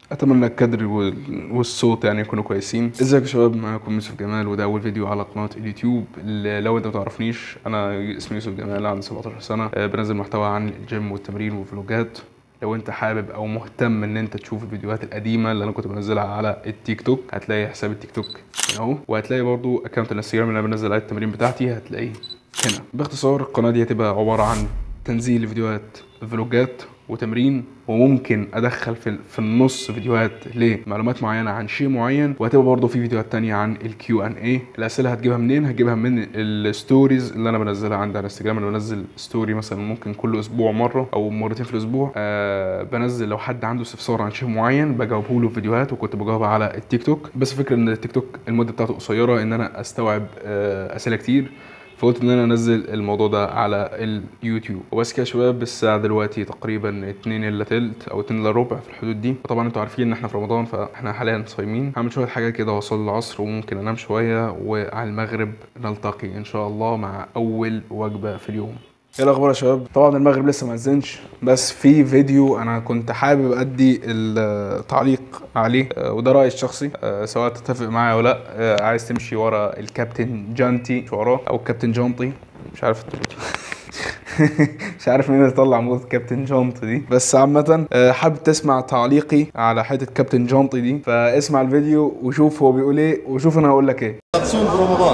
اتمنى الكادر وال- والصوت يعني يكونوا كويسين ازيك يا شباب معاكم يوسف جمال وده اول فيديو على قناه اليوتيوب اللي لو انت ما تعرفنيش انا اسمي يوسف جمال عندي 17 سنه آه، بنزل محتوى عن الجيم والتمرين والفلوجات لو انت حابب او مهتم ان انت تشوف الفيديوهات القديمه اللي انا كنت بنزلها على التيك توك هتلاقي حساب التيك توك هنا اهو وهتلاقي برضو اكونت الانستجرام اللي انا بنزل عليه التمارين بتاعتي هتلاقيه هنا باختصار القناه دي هتبقى عباره عن تنزيل فيديوهات فلوجات وتمرين وممكن ادخل في في النص فيديوهات لمعلومات معينه عن شيء معين وهتبقى برضه في فيديوهات تانية عن الكيو ان اي الاسئله هتجيبها منين هتجيبها من الستوريز اللي انا بنزلها عندي على انستجرام انا بنزل ستوري مثلا ممكن كل اسبوع مره او مرتين في الاسبوع آه بنزل لو حد عنده استفسار عن شيء معين بجاوبه له في فيديوهات وكنت بجاوبها على التيك توك بس فكره ان التيك توك المده بتاعته قصيره ان انا استوعب آه اسئله كتير فقلت ان انا انزل الموضوع ده على اليوتيوب وبس كده يا شباب الساعه دلوقتي تقريبا 2 الا تلت او 2 الا ربع في الحدود دي وطبعا انتوا عارفين ان احنا في رمضان فاحنا حاليا صايمين هعمل شويه حاجات كده واصلي العصر وممكن انام شويه وعلى المغرب نلتقي ان شاء الله مع اول وجبه في اليوم ايه الاخبار يا شباب طبعا المغرب لسه ما اذنش بس في فيديو انا كنت حابب ادي التعليق عليه آه، وده رايي الشخصي آه، سواء تتفق معايا ولا لا آه، عايز تمشي ورا الكابتن جانتي مش وراه او الكابتن جانطي مش عارف مش عارف مين اللي طلع موت كابتن جونط دي بس عامة آه، حابب تسمع تعليقي على حتة كابتن جونطي دي فاسمع الفيديو وشوف هو بيقول ايه وشوف انا هقول لك ايه تصوم في رمضان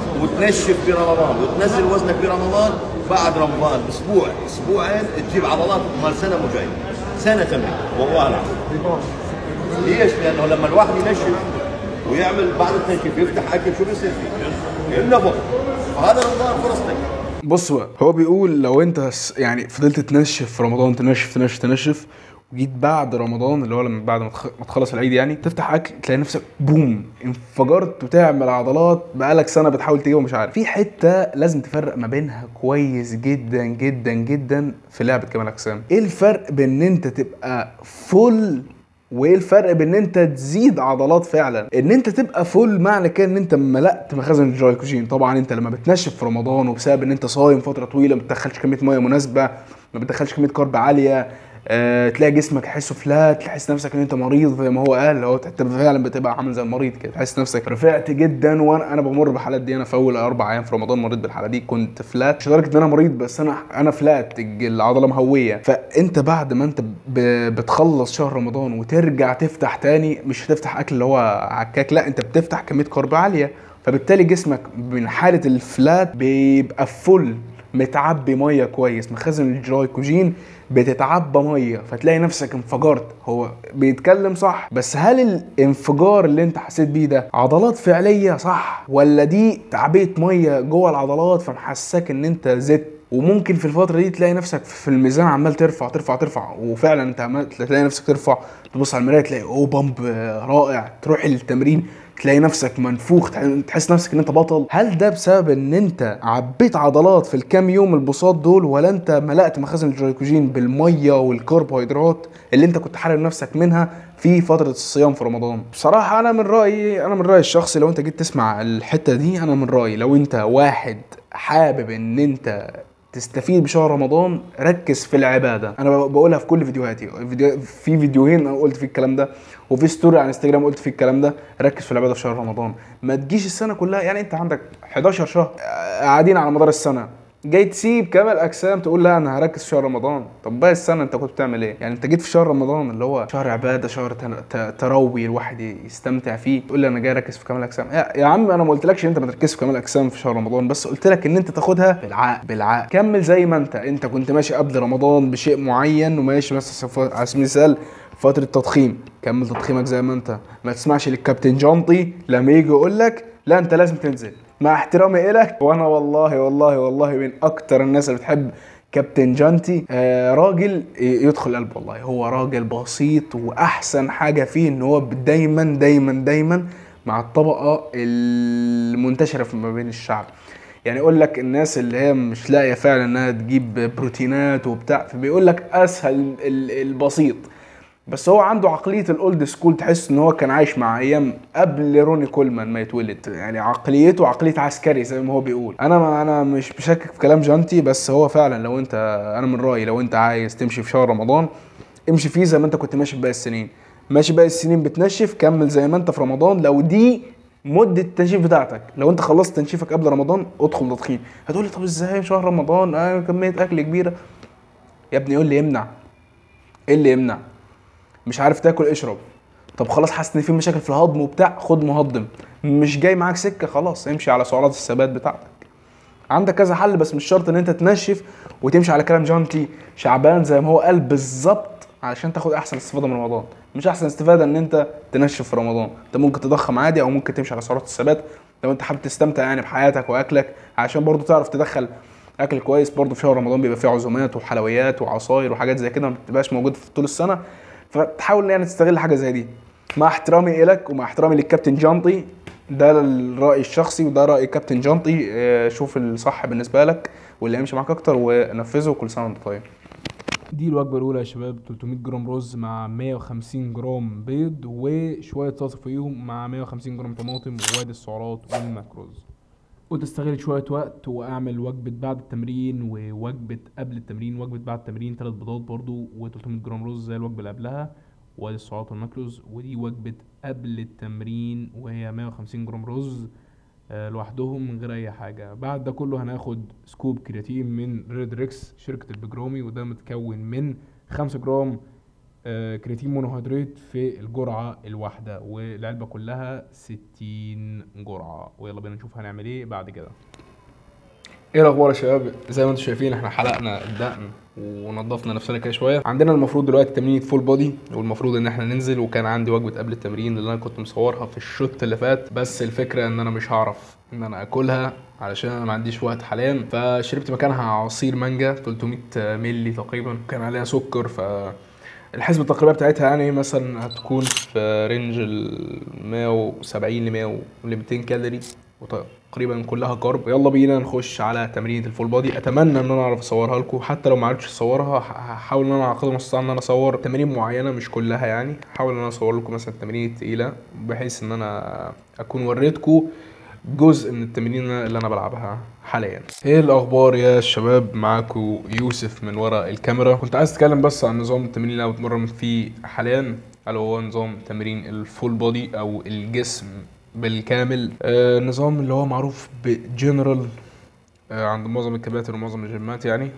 وتنشف في رمضان وتنزل وزنك في رمضان بعد رمضان اسبوع اسبوعين تجيب عضلات مال سنه مو جاي سنه تمرين والله العظيم ليش؟ لانه لما الواحد ينشف ويعمل بعد التنشيف يفتح اكل شو بيصير فيه؟ ينفخ فهذا رمضان فرصتك بص بقى هو بيقول لو انت س- يعني فضلت تنشف في رمضان تنشف تنشف تنشف وجيت بعد رمضان اللي هو لما بعد ما تخ- ما تخلص العيد يعني تفتح اكل تلاقي نفسك بوم انفجرت وتعمل عضلات بقالك سنه بتحاول تجيبها ومش عارف في حته لازم تفرق ما بينها كويس جدا جدا جدا في لعبه كمال الاجسام ايه الفرق بين ان انت تبقى فول وايه الفرق بين ان انت تزيد عضلات فعلا ان انت تبقى فول معنى كده ان انت ملأت مخازن الجلايكوجين طبعا انت لما بتنشف في رمضان وبسبب ان انت صايم فتره طويله ما بتدخلش كميه ميه مناسبه ما بتدخلش كميه كارب عاليه أه تلاقي جسمك تحسه فلات تحس نفسك ان انت مريض زي ما هو قال هو انت فعلا بتبقى عامل زي المريض كده تحس نفسك رفعت جدا وانا انا بمر بالحالات دي انا في اول اربع ايام في رمضان مريت بالحاله دي كنت فلات مش لدرجه ان انا مريض بس انا انا فلات العضله مهويه فانت بعد ما انت ب- بتخلص شهر رمضان وترجع تفتح تاني مش هتفتح اكل اللي هو عكاك لا انت بتفتح كميه كارب عاليه فبالتالي جسمك من حاله الفلات بيبقى فل متعبي ميه كويس مخازن الجلايكوجين بتتعبى ميه فتلاقي نفسك انفجرت هو بيتكلم صح بس هل الانفجار اللي انت حسيت بيه ده عضلات فعليه صح ولا دي تعبئه ميه جوه العضلات فمحسسك ان انت زدت وممكن في الفتره دي تلاقي نفسك في الميزان عمال ترفع ترفع ترفع وفعلا انت عمال تلاقي نفسك ترفع تبص على المرايه تلاقي او بامب رائع تروح التمرين تلاقي نفسك منفوخ تح- تحس نفسك ان انت بطل هل ده بسبب ان انت عبيت عضلات في الكام يوم البساط دول ولا انت ملأت مخازن الجلايكوجين بالميه والكربوهيدرات اللي انت كنت حارم نفسك منها في فترة الصيام في رمضان بصراحة أنا من رأيي أنا من رأيي الشخصي لو أنت جيت تسمع الحتة دي أنا من رأيي لو أنت واحد حابب إن أنت تستفيد بشهر رمضان ركز في العباده انا ب- بقولها في كل فيديوهاتي فيديو في فيديوهين انا قلت فيه الكلام ده وفي ستوري على انستجرام قلت فيه الكلام ده ركز في العباده في شهر رمضان ما تجيش السنه كلها يعني انت عندك 11 شهر آه، قاعدين على مدار السنه جاي تسيب كمال اجسام تقول لا انا هركز في شهر رمضان طب باقي السنه انت كنت بتعمل ايه يعني انت جيت في شهر رمضان اللي هو شهر عباده شهر تن- ت- تروي الواحد يستمتع فيه تقول لي انا جاي اركز في كمال اجسام يا, يا عم انا ما قلتلكش ان انت ما تركزش في كمال اجسام في شهر رمضان بس قلت لك ان انت تاخدها بالعقل بالعقل كمل زي ما انت انت كنت ماشي قبل رمضان بشيء معين وماشي مثلا ف- على سبيل المثال فتره تضخيم كمل تضخيمك زي ما انت ما تسمعش للكابتن جانطي لما يجي يقول لك لا انت لازم تنزل مع احترامي إلك وانا والله والله والله من اكتر الناس اللي بتحب كابتن جانتي آه راجل يدخل قلب والله هو راجل بسيط واحسن حاجه فيه ان هو دايما دايما دايما مع الطبقه المنتشره في ما بين الشعب يعني يقول لك الناس اللي هي مش لاقيه فعلا انها تجيب بروتينات وبتاع فبيقول لك اسهل ال- البسيط بس هو عنده عقليه الاولد سكول تحس ان هو كان عايش مع ايام قبل روني كولمان ما يتولد يعني عقليته عقليه عسكري زي ما هو بيقول انا ما انا مش بشكك في كلام جانتي بس هو فعلا لو انت انا من رايي لو انت عايز تمشي في شهر رمضان امشي فيه زي ما انت كنت ماشي في باقي السنين ماشي باقي السنين بتنشف كمل زي ما انت في رمضان لو دي مده التنشيف بتاعتك لو انت خلصت تنشيفك قبل رمضان ادخل تضخيم هتقول لي طب ازاي شهر رمضان آه كميه اكل كبيره يا ابني قول لي يمنع ايه اللي يمنع مش عارف تاكل اشرب طب خلاص حاسس ان في مشاكل في الهضم وبتاع خد مهضم مش جاي معاك سكه خلاص امشي على سعرات الثبات بتاعتك عندك كذا حل بس مش شرط ان انت تنشف وتمشي على كلام جونتي شعبان زي ما هو قال بالظبط علشان تاخد احسن استفاده من رمضان مش احسن استفاده ان انت تنشف في رمضان انت ممكن تضخم عادي او ممكن تمشي على سعرات الثبات لو انت حابب تستمتع يعني بحياتك واكلك عشان برضو تعرف تدخل اكل كويس برضو في شهر رمضان بيبقى فيه عزومات وحلويات وعصاير وحاجات زي كده ما بتبقاش موجوده في طول السنه فتحاول يعني تستغل حاجه زي دي مع احترامي الك ومع احترامي للكابتن جانطي ده الراي الشخصي وده راي كابتن جانطي اه، شوف الصح بالنسبه لك واللي يمشي معاك اكتر ونفذه كل سنه وانت طيب دي الوجبه الاولى يا شباب 300 جرام رز مع 150 جرام بيض وشويه صلصه فوقيهم مع 150 جرام طماطم ووادي السعرات والماكروز وتستغل شويه وقت واعمل وجبه بعد التمرين ووجبه قبل التمرين وجبه بعد التمرين ثلاث بيضات برضو و300 جرام رز زي الوجبه اللي قبلها وادي السعرات والماكروز ودي وجبه قبل التمرين وهي 150 جرام رز آه، لوحدهم من غير اي حاجه بعد ده كله هناخد سكوب كرياتين من ريد ريكس شركه البجرامي وده متكون من 5 جرام آه، كرياتين مونوهيدرات في الجرعه الواحده والعلبه كلها 60 جرعه ويلا بينا نشوف هنعمل ايه بعد كده ايه الاخبار يا شباب زي ما انتم شايفين احنا حلقنا الدقن ونضفنا نفسنا كده شويه عندنا المفروض دلوقتي تمرين فول بودي والمفروض ان احنا ننزل وكان عندي وجبه قبل التمرين اللي انا كنت مصورها في الشوط اللي فات بس الفكره ان انا مش هعرف ان انا اكلها علشان انا ما عنديش وقت حاليا فشربت مكانها عصير مانجا 300 مللي تقريبا كان عليها سكر ف الحسبة التقريبية بتاعتها يعني مثلا هتكون في رينج ال 170 ل 100 ل 200 كالوري وتقريبا كلها كارب يلا بينا نخش على تمرينة الفول بودي اتمنى ان انا اعرف اصورها لكم حتى لو ما عرفتش اصورها هحاول ان انا على قدر المستطاع ان انا اصور تمارين معينه مش كلها يعني هحاول ان انا اصور لكم مثلا التمارين التقيله بحيث ان انا اكون وريتكم جزء من التمرين اللي انا بلعبها حاليا ايه الاخبار يا شباب معاكم يوسف من ورا الكاميرا كنت عايز اتكلم بس عن نظام التمرين اللي انا بتمرن فيه حاليا الا هو نظام تمرين الفول بودي او الجسم بالكامل آه نظام اللي هو معروف بجنرال آه عند معظم الكباتن ومعظم الجيمات يعني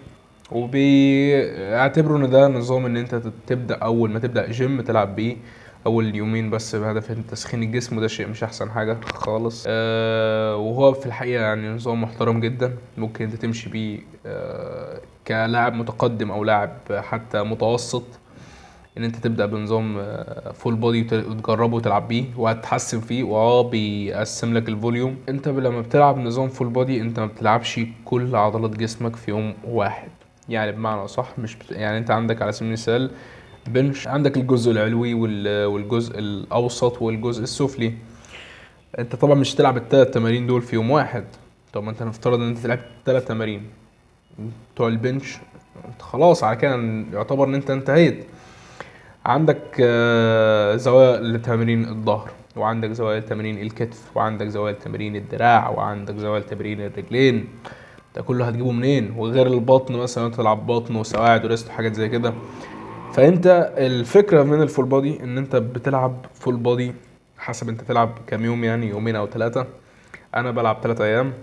وبيعتبروا ان ده نظام ان انت تبدا اول ما تبدا جيم تلعب بيه اول يومين بس بهدف تسخين الجسم وده شيء مش احسن حاجه خالص آه وهو في الحقيقه يعني نظام محترم جدا ممكن انت تمشي بيه آه كلاعب متقدم او لاعب حتى متوسط ان انت تبدا بنظام فول بودي وتجربه وتلعب بيه وهتحسن فيه واه بيقسم لك الفوليوم انت لما بتلعب نظام فول بودي انت ما بتلعبش كل عضلات جسمك في يوم واحد يعني بمعنى صح مش بت... يعني انت عندك على سبيل المثال بنش عندك الجزء العلوي والجزء الاوسط والجزء السفلي انت طبعا مش هتلعب الثلاث تمارين دول في يوم واحد طب ما انت نفترض ان انت تلعب ثلاث تمارين بتوع البنش خلاص على كده يعتبر ان انت انتهيت عندك آه، زوايا لتمرين الظهر وعندك زوايا لتمرين الكتف وعندك زوايا لتمرين الدراع وعندك زوايا لتمرين الرجلين ده كله هتجيبه منين وغير البطن مثلا تلعب بطن وسواعد وريست وحاجات زي كده فانت الفكره من الفول بودي ان انت بتلعب فول بودي حسب انت تلعب كام يوم يعني يومين او ثلاثه انا بلعب ثلاثة ايام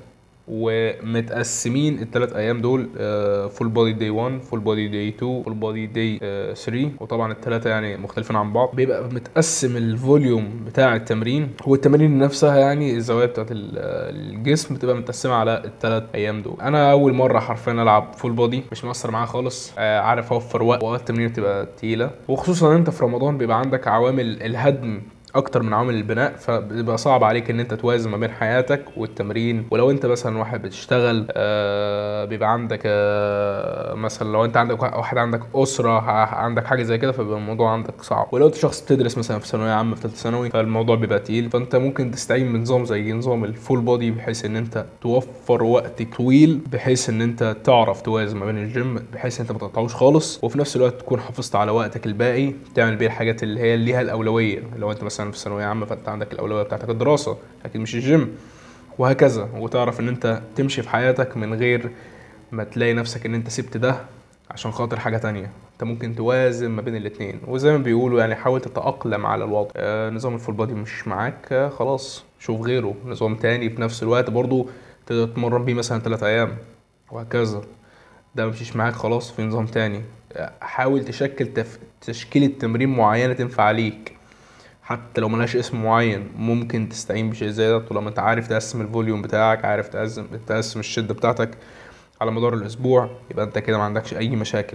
ومتقسمين الثلاث ايام دول فول بودي داي 1 فول بودي داي 2 فول بودي داي 3 وطبعا الثلاثه يعني مختلفين عن بعض بيبقى متقسم الفوليوم بتاع التمرين والتمارين نفسها يعني الزوايا بتاعت الجسم بتبقى متقسمه على الثلاث ايام دول انا اول مره حرفيا العب فول بودي مش مؤثر معايا خالص آه، عارف اوفر وقت وقت التمرين بتبقى تقيله وخصوصا انت في رمضان بيبقى عندك عوامل الهدم اكتر من عوامل البناء فبيبقى صعب عليك ان انت توازن ما بين حياتك والتمرين ولو انت مثلا واحد بتشتغل آه بيبقى عندك آه مثلا لو انت عندك واحد عندك اسره عندك حاجه زي كده فبيبقى الموضوع عندك صعب ولو انت شخص بتدرس مثلا في ثانويه عامه في ثالثه ثانوي فالموضوع بيبقى تقيل فانت ممكن تستعين بنظام زي نظام الفول بودي بحيث ان انت توفر وقت طويل بحيث ان انت تعرف توازن ما بين الجيم بحيث ان انت ما تقطعوش خالص وفي نفس الوقت تكون حافظت على وقتك الباقي تعمل بيه الحاجات اللي هي ليها الاولويه لو انت مثلا مثلا في ثانويه عامه فانت عندك الاولويه بتاعتك الدراسه اكيد مش الجيم وهكذا وتعرف ان انت تمشي في حياتك من غير ما تلاقي نفسك ان انت سبت ده عشان خاطر حاجة تانية انت ممكن توازن ما بين الاتنين وزي ما بيقولوا يعني حاول تتأقلم على الوضع آه نظام الفول بادي مش معاك آه خلاص شوف غيره نظام تاني في نفس الوقت برضو تقدر تتمرن بيه مثلا تلات أيام وهكذا ده ممشيش معاك خلاص في نظام تاني آه، حاول تشكل تف... تشكيلة تمرين معينة تنفع عليك حتى لو ملهاش اسم معين ممكن تستعين بشيء زي ده طالما انت عارف تقسم الفوليوم بتاعك عارف تقسم تقسم الشدة بتاعتك على مدار الاسبوع يبقى انت كده ما عندكش اي مشاكل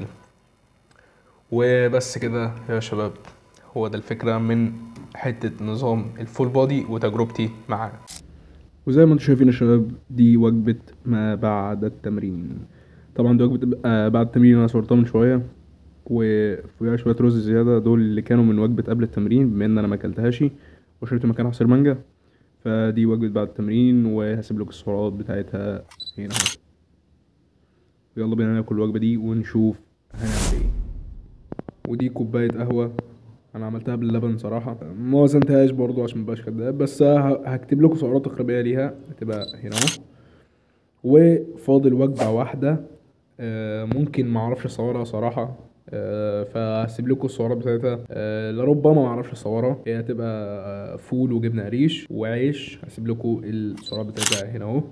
وبس كده يا شباب هو ده الفكرة من حتة نظام الفول بودي وتجربتي معاه وزي ما انتم شايفين يا شباب دي وجبة ما بعد التمرين طبعا دي وجبة آه بعد التمرين انا صورتها من شوية وفيها شوية رز زيادة دول اللي كانوا من وجبة قبل التمرين بما ان انا ما اكلتهاش وشربت مكانها عصير مانجا فدي وجبة بعد التمرين وهسيب لكم السعرات بتاعتها هنا اهو يلا بينا ناكل الوجبة دي ونشوف هنعمل ايه ودي كوباية قهوة انا عملتها باللبن صراحة ما وزنتهاش برضو عشان مبقاش كداب بس ه- هكتب لكم سعرات تقريبية ليها هتبقى هنا اهو وفاضل وجبة واحدة آه، ممكن معرفش اصورها صراحة آه، فهسيب لكم السعرات بتاعتها آه، لربما معرفش اصورها هي هتبقى آه، فول وجبنة قريش وعيش هسيب لكم السعرات بتاعتها هنا اهو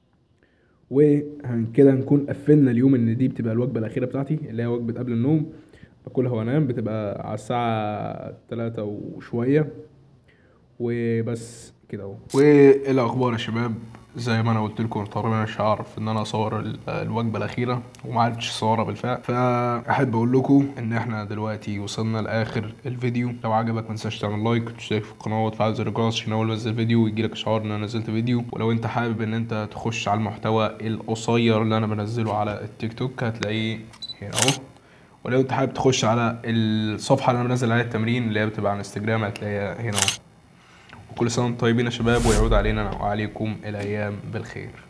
وكده هنكون قفلنا اليوم ان دي بتبقى الوجبه الاخيره بتاعتي اللي هي وجبه قبل النوم باكلها وانام بتبقى على الساعه تلاتة وشويه وبس كده اهو وايه الاخبار يا شباب زي ما انا قلت لكم تقريبا مش هعرف ان انا اصور ال- الوجبه الاخيره وما عرفتش اصورها بالفعل فاحب اقول لكم ان احنا دلوقتي وصلنا لاخر الفيديو لو عجبك ما تنساش تعمل لايك وتشترك في القناه وتفعل زر الجرس عشان اول ما انزل فيديو يجيلك اشعار ان انا نزلت فيديو ولو انت حابب ان انت تخش على المحتوى القصير اللي انا بنزله على التيك توك هتلاقيه هنا اهو ولو انت حابب تخش على الصفحه اللي انا بنزل عليها التمرين اللي هي بتبقى على انستجرام هتلاقيها هنا اهو وكل سنه وانتم طيبين يا شباب ويعود علينا وعليكم الايام بالخير